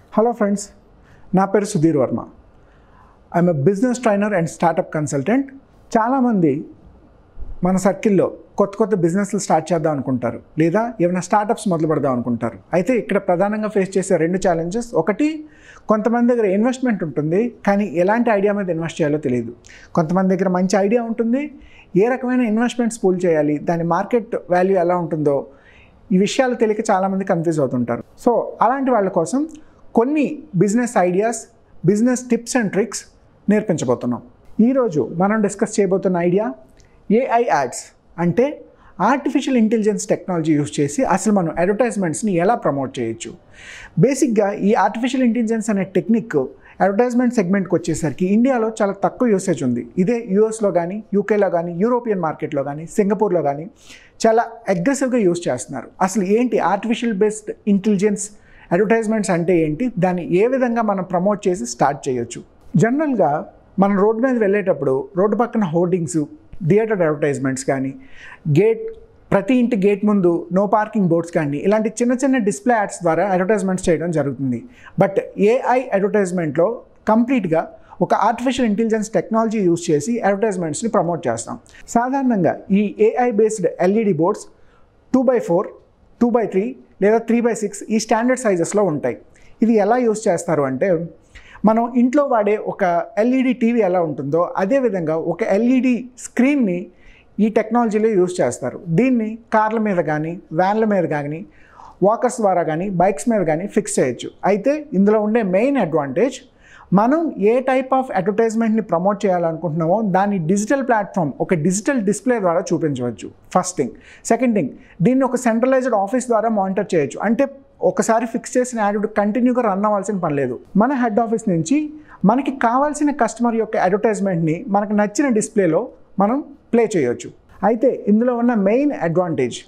hello friends నా పేరు Sudheer Varma I'm a business trainer and startup consultant చాలామంది మన సర్కిల్లో కొత్త కొత్త బిజినెస్లు స్టార్ట్ చేద్దాం అనుకుంటారు లేదా ఏమైనా స్టార్టప్స్ మొదలు పెడదాం అనుకుంటారు అయితే ఇక్కడ ప్రధానంగా ఫేస్ చేసే రెండు ఛాలెంజెస్ ఒకటి కొంతమంది దగ్గర ఇన్వెస్ట్మెంట్ ఉంటుంది కానీ ఎలాంటి ఐడియా మీద ఇన్వెస్ట్ చేయాలో తెలియదు కొంతమంది దగ్గర మంచి ఐడియా ఉంటుంది ఏ రకమైన ఇన్వెస్ట్మెంట్స్ పూల్ చేయాలి దాని మార్కెట్ వాల్యూ ఎలా ఉంటుందో ఈ విషయాలు తెలియక చాలామంది కన్ఫ్యూజ్ అవుతుంటారు సో అలాంటి వాళ్ళ కోసం కొన్ని business ideas business tips and tricks నేర్పించబోతున్నాం ఈరోజు మనం డిస్కస్ చేయబోతున్న ఐడియా ఏఐ యాడ్స్ అంటే ఆర్టిఫిషియల్ ఇంటెలిజెన్స్ టెక్నాలజీ యూస్ చేసి అసలు మనం అడ్వర్టైజ్మెంట్స్ని ఎలా ప్రమోట్ చేయొచ్చు బేసిక్గా ఈ ఆర్టిఫిషియల్ ఇంటెలిజెన్స్ అనే టెక్నిక్ అడ్వర్టైజ్మెంట్ సెగ్మెంట్కి వచ్చేసరికి ఇండియాలో చాలా తక్కువ యూసేజ్ ఉంది ఇదే యూఎస్లో కానీ యూకేలో కానీ యూరోపియన్ మార్కెట్లో కానీ సింగపూర్లో కానీ చాలా అగ్రెసివ్గా యూస్ చేస్తున్నారు అసలు ఏంటి ఆర్టిఫిషియల్ బేస్డ్ ఇంటెలిజెన్స్ అడ్వర్టైజ్మెంట్స్ అంటే ఏంటి దాన్ని ఏ విధంగా మనం ప్రమోట్ చేసి స్టార్ట్ చేయొచ్చు జనరల్గా మనం రోడ్డు మీద వెళ్ళేటప్పుడు రోడ్డు పక్కన హోర్డింగ్స్ థియేటర్ అడ్వర్టైజ్మెంట్స్ కానీ గేట్ ప్రతి ఇంటి గేట్ ముందు నో పార్కింగ్ బోర్డ్స్ కానీ ఇలాంటి చిన్న చిన్న డిస్ప్లే యాడ్స్ ద్వారా అడ్వర్టైజ్మెంట్స్ చేయడం జరుగుతుంది బట్ ఏఐ అడ్వర్టైజ్మెంట్లో కంప్లీట్గా ఒక ఆర్టిఫిషియల్ ఇంటెలిజెన్స్ టెక్నాలజీ యూస్ చేసి అడ్వర్టైజ్మెంట్స్ని ప్రమోట్ చేస్తాం సాధారణంగా ఈ AI based LED boards two by four two by three లేదా త్రీ బై సిక్స్ ఈ స్టాండర్డ్ సైజెస్లో ఉంటాయి ఇది ఎలా యూస్ చేస్తారు అంటే మనం ఇంట్లో వాడే ఒక ఎల్ఈడి టీవీ ఎలా ఉంటుందో అదేవిధంగా ఒక ఎల్ఈడి స్క్రీన్ని ఈ టెక్నాలజీలో యూస్ చేస్తారు దీన్ని కార్ల మీద కానీ వ్యాన్ల మీద కానీ వాకర్స్ ద్వారా కానీ బైక్స్ మీద కానీ ఫిక్స్ చేయొచ్చు అయితే ఇందులో ఉండే మెయిన్ అడ్వాంటేజ్ మనం ఏ టైప్ ఆఫ్ అడ్వర్టైజ్మెంట్ని ప్రమోట్ చేయాలనుకుంటున్నామో దాన్ని డిజిటల్ ప్లాట్ఫామ్ ఒక డిజిటల్ డిస్ప్లే ద్వారా చూపించవచ్చు ఫస్ట్ థింగ్ సెకండ్ థింగ్ దీన్ని ఒక సెంట్రలైజ్డ్ ఆఫీస్ ద్వారా మానిటర్ చేయొచ్చు అంటే ఒకసారి ఫిక్స్ చేసిన యాడ్ కంటిన్యూగా రన్ అవ్వాల్సిన పని లేదు మన హెడ్ ఆఫీస్ నుంచి మనకి కావాల్సిన కస్టమర్ యొక్క అడ్వర్టైజ్మెంట్ని మనకు నచ్చిన డిస్ప్లేలో మనం ప్లే చేయొచ్చు అయితే ఇందులో ఉన్న మెయిన్ అడ్వాంటేజ్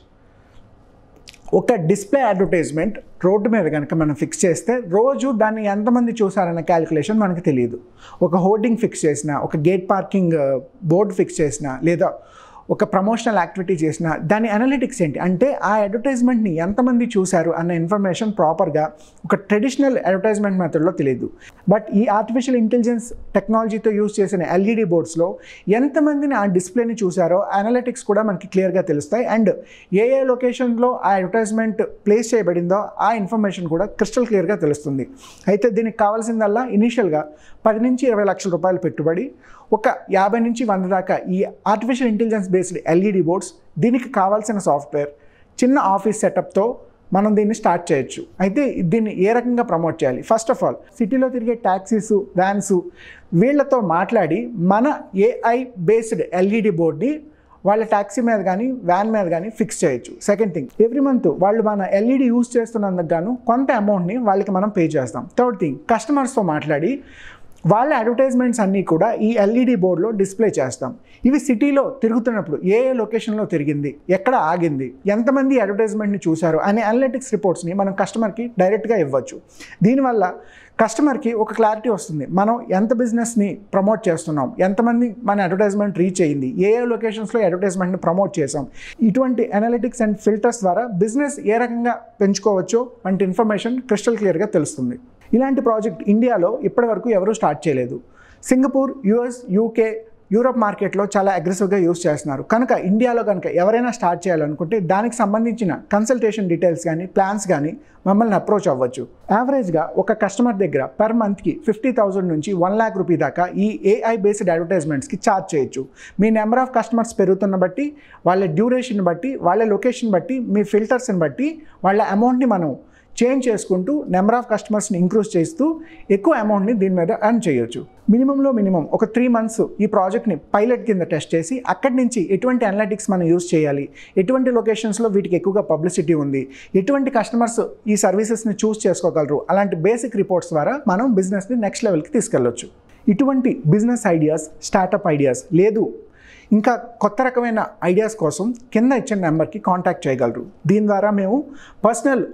ఒక డిస్ప్లే అడ్వర్టైజ్మెంట్ రోడ్డు మీద కనుక మనం ఫిక్స్ చేస్తే రోజు దాన్ని ఎంతమంది చూసారన్న క్యాలిక్యులేషన్ మనకు తెలియదు ఒక హోర్డింగ్ ఫిక్స్ చేసిన ఒక గేట్ పార్కింగ్ బోర్డు ఫిక్స్ చేసిన లేదా ఒక ప్రమోషనల్ యాక్టివిటీ చేసిన దాని అనలిటిక్స్ ఏంటి అంటే ఆ అడ్వర్టైజ్మెంట్ని ఎంతమంది చూశారు అన్న ఇన్ఫర్మేషన్ ప్రాపర్గా ఒక ట్రెడిషనల్ అడ్వర్టైజ్మెంట్ మెథడ్లో తెలియదు బట్ ఈ ఆర్టిఫిషియల్ ఇంటెలిజెన్స్ టెక్నాలజీతో యూస్ చేసిన ఎల్ఈడి బోర్డ్స్లో ఎంతమందిని ఆ డిస్ప్లేని చూశారో అనలిటిక్స్ కూడా మనకి క్లియర్గా తెలుస్తాయి అండ్ ఏ ఏ లొకేషన్లో ఆ అడ్వర్టైజ్మెంట్ ప్లేస్ చేయబడిందో ఆ ఇన్ఫర్మేషన్ కూడా క్రిస్టల్ క్లియర్గా తెలుస్తుంది అయితే దీనికి కావాల్సిందల్లా ఇనీషియల్గా పది నుంచి ఇరవై లక్షల రూపాయలు పెట్టుబడి ఒక యాభై నుంచి వంద దాకా ఈ artificial intelligence based LED boards దీనికి కావాల్సిన సాఫ్ట్వేర్ చిన్న ఆఫీస్ సెటప్తో మనం దీన్ని స్టార్ట్ చేయొచ్చు అయితే దీన్ని ఏ రకంగా ప్రమోట్ చేయాలి ఫస్ట్ ఆఫ్ ఆల్ సిటీలో తిరిగే ట్యాక్సీస్ వ్యాన్స్ వీళ్ళతో మాట్లాడి మన ఏఐ బేస్డ్ ఎల్ఈడి బోర్డ్ని వాళ్ళ ట్యాక్సీ మీద కానీ వ్యాన్ మీద కానీ ఫిక్స్ చేయొచ్చు సెకండ్ థింగ్ ఎవ్రీ మంత్ వాళ్ళు మన ఎల్ఈడి యూస్ చేస్తున్నందుకు గాను కొంత అమౌంట్ని వాళ్ళకి మనం పే చేస్తాం థర్డ్ థింగ్ కస్టమర్స్తో మాట్లాడి వాళ్ళ అడ్వర్టైజ్మెంట్స్ అన్నీ కూడా ఈ ఎల్ఈడి బోర్డులో డిస్ప్లే చేస్తాం ఇవి సిటీలో తిరుగుతున్నప్పుడు ఏ ఏ లొకేషన్లో తిరిగింది ఎక్కడ ఆగింది ఎంతమంది అడ్వర్టైజ్మెంట్ని చూశారు అనే అనలిటిక్స్ రిపోర్ట్స్ని మనం కస్టమర్కి డైరెక్ట్గా ఇవ్వచ్చు దీనివల్ల కస్టమర్కి ఒక క్లారిటీ వస్తుంది మనం ఎంత బిజినెస్ని ప్రమోట్ చేస్తున్నాం ఎంతమంది మన అడ్వర్టైజ్మెంట్ రీచ్ అయ్యింది ఏ ఏ లొకేషన్స్లో అడ్వర్టైజ్మెంట్ని ప్రమోట్ చేసాం ఇటువంటి అనలిటిక్స్ అండ్ ఫిల్టర్స్ ద్వారా బిజినెస్ ఏ రకంగా పెంచుకోవచ్చో వంటి ఇన్ఫర్మేషన్ క్రిస్టల్ క్లియర్గా తెలుస్తుంది ఇలాంటి ప్రాజెక్ట్ ఇండియాలో ఇప్పటివరకు ఎవరూ స్టార్ట్ చేయలేదు సింగపూర్ యుఎస్ యూకే యూరోప్ మార్కెట్లో చాలా అగ్రెసివ్గా యూస్ చేస్తున్నారు కనుక ఇండియాలో కనుక ఎవరైనా స్టార్ట్ చేయాలనుకుంటే దానికి సంబంధించిన కన్సల్టేషన్ డీటెయిల్స్ కానీ ప్లాన్స్ కానీ మమ్మల్ని అప్రోచ్ అవ్వచ్చు యావరేజ్గా ఒక కస్టమర్ దగ్గర పర్ మంత్కి ఫిఫ్టీ థౌసండ్ నుంచి వన్ ల్యాక్ రూపీ దాకా ఈ ఏఐ బేస్డ్ అడ్వర్టైజ్మెంట్స్కి ఛార్జ్ చేయొచ్చు మీ నెంబర్ ఆఫ్ కస్టమర్స్ పెరుగుతున్న బట్టి వాళ్ళ డ్యూరేషన్ బట్టి వాళ్ళ లొకేషన్ బట్టి మీ ఫిల్టర్స్ని బట్టి వాళ్ళ అమౌంట్ని మనం చేంజ్ చేసుకుంటూ నెంబర్ ఆఫ్ కస్టమర్స్ని ఇంక్రూజ్ చేస్తూ ఎక్కువ అమౌంట్ని దీని మీద ఎర్న్ చేయొచ్చు మినిమంలో మినిమం ఒక త్రీ మంత్స్ ఈ ప్రాజెక్ట్ని పైలట్ కింద టెస్ట్ చేసి అక్కడి నుంచి ఎటువంటి అనలిటిక్స్ మనం యూస్ చేయాలి ఎటువంటి లొకేషన్స్లో వీటికి ఎక్కువగా పబ్లిసిటీ ఉంది ఎటువంటి కస్టమర్స్ ఈ సర్వీసెస్ని చూస్ చేసుకోగలరు అలాంటి బేసిక్ రిపోర్ట్స్ ద్వారా మనం బిజినెస్ని నెక్స్ట్ లెవెల్కి తీసుకెళ్ళొచ్చు ఇటువంటి బిజినెస్ ఐడియాస్ స్టార్టప్ ఐడియాస్ లేదు ఇంకా కొత్త రకమైన ఐడియాస్ కోసం కింద ఇచ్చిన నెంబర్కి కాంటాక్ట్ చేయగలరు దీని ద్వారా మేము పర్సనల్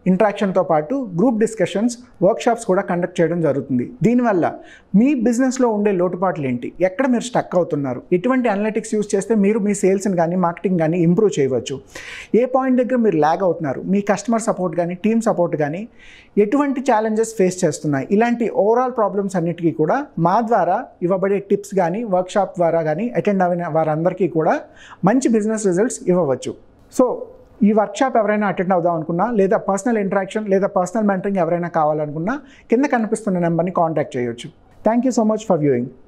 ఇంట్రాక్షన్తో పాటు గ్రూప్ డిస్కషన్స్ వర్క్షాప్స్ కూడా కండక్ట్ చేయడం జరుగుతుంది దీనివల్ల మీ బిజినెస్లో ఉండే లోటుపాట్లు ఏంటి ఎక్కడ మీరు స్టక్ అవుతున్నారు ఎటువంటి అనలిటిక్స్ యూస్ చేస్తే మీరు మీ సేల్స్ని కానీ మార్కెటింగ్ కానీ ఇంప్రూవ్ చేయవచ్చు ఏ పాయింట్ దగ్గర మీరు ల్యాగ్ అవుతున్నారు మీ కస్టమర్ సపోర్ట్ కానీ టీమ్ సపోర్ట్ కానీ ఎటువంటి ఛాలెంజెస్ ఫేస్ చేస్తున్నాయి ఇలాంటి ఓవరాల్ ప్రాబ్లమ్స్ అన్నిటికీ కూడా మా ద్వారా ఇవ్వబడే టిప్స్ కానీ వర్క్షాప్ ద్వారా కానీ అటెండ్ అయిన వారందరికీ కూడా మంచి బిజినెస్ రిజల్ట్స్ ఇవ్వవచ్చు సో ఈ వర్క్షాప్ ఎవరైనా అటెండ్ అవుదాం అనుకున్నా లేదా పర్సనల్ ఇంటరాక్షన్ లేదా పర్సనల్ మెంటరింగ్ ఎవరైనా కావాలనుకున్నా కింద కనిపిస్తున్న నెంబర్ని కాంటాక్ట్ చేయొచ్చు thank you so much for viewing